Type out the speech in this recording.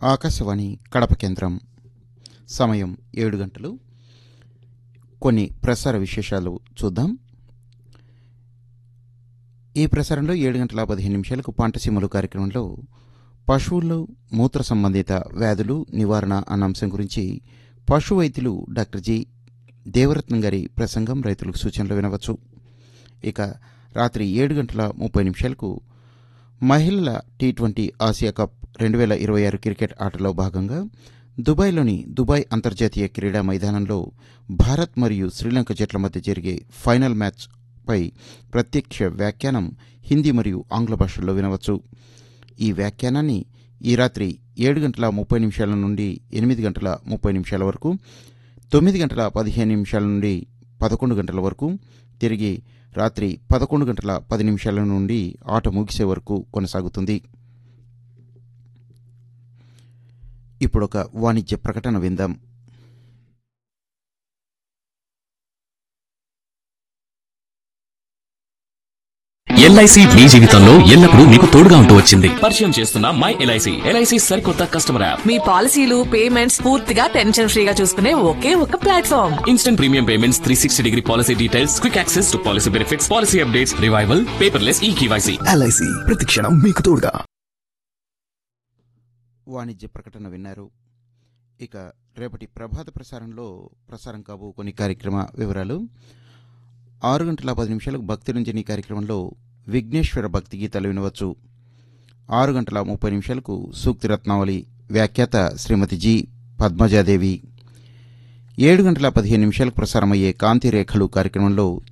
ఆకాశవాణి కడప కేంద్రం సమయం ఏడు గంటలు కొన్ని ప్రసార విశేషాలు చూద్దాం ఈ ప్రసారంలో ఏడు గంటల పదిహేను నిమిషాలకు పంటసీమలు కార్యక్రమంలో పశువుల్లో మూత్ర సంబంధిత వ్యాధులు నివారణ అన్న అంశం గురించి పశు వైద్యులు డాక్టర్ జి దేవరత్నం గారి ప్రసంగం రైతులకు సూచనలు వినవచ్చు ఇక రాత్రి ఏడు గంటల ముప్పై నిమిషాలకు మహిళల టీ ట్వంటీ ఆసియా కప్ రెండు వేల ఇరవై ఆరు క్రికెట్ ఆటలో భాగంగా దుబాయ్లోని దుబాయ్ అంతర్జాతీయ క్రీడా మైదానంలో భారత్ మరియు శ్రీలంక జట్ల మధ్య జరిగే ఫైనల్ మ్యాచ్ పై ప్రత్యక్ష వ్యాఖ్యానం హిందీ మరియు ఆంగ్ల భాషల్లో వినవచ్చు ఈ వ్యాఖ్యానాన్ని ఈ రాత్రి ఏడు గంటల ముప్పై నిమిషాల నుండి ఎనిమిది గంటల ముప్పై నిమిషాల వరకు తొమ్మిది గంటల పదిహేను నిమిషాల నుండి పదకొండు గంటల వరకు తిరిగి రాత్రి పదకొండు గంటల పది నిమిషాల నుండి ఆట ముగిసే వరకు కొనసాగుతుంది ఇప్పుడొక వాణిజ్య ప్రకటన విందాం ఎల్ఐసి మీ జీవితంలో ఎల్లప్పుడూ మీకు తోడుగా ఉంటూ వచ్చింది పరిచయం చేస్తున్న మై ఎల్ఐసి ఎల్ఐసి సరికొత్త కస్టమర్ యాప్ మీ పాలసీలు పేమెంట్స్ పూర్తిగా టెన్షన్ ఫ్రీగా చూసుకునే ఒకే ఒక platform instant premium payments three sixty degree policy details quick access to policy benefits policy updates revival paperless e KYC LIC ప్రతిక్షణం మీకు తోడుగా వాణిజ్య ప్రకటన విన్నారు ఇక రేపటి ప్రభాత ప్రసారంలో ప్రసారం కాబో కొన్ని కార్యక్రమ వివరాలు ఆరు గంటల పది నిమిషాలకు భక్తి రంజని కార్యక్రమంలో విఘ్నేశ్వర భక్తి గీతాలు వినవచ్చు ఆరు గంటల ముప్పై నిమిషాలకు సూక్తి రత్నావళి వ్యాఖ్యాత శ్రీమతి జి పద్మజాదేవి ఏడు గంటల పదిహేను నిమిషాలకు ప్రసారమయ్యే కాంతి రేఖలు కార్యక్రమంలో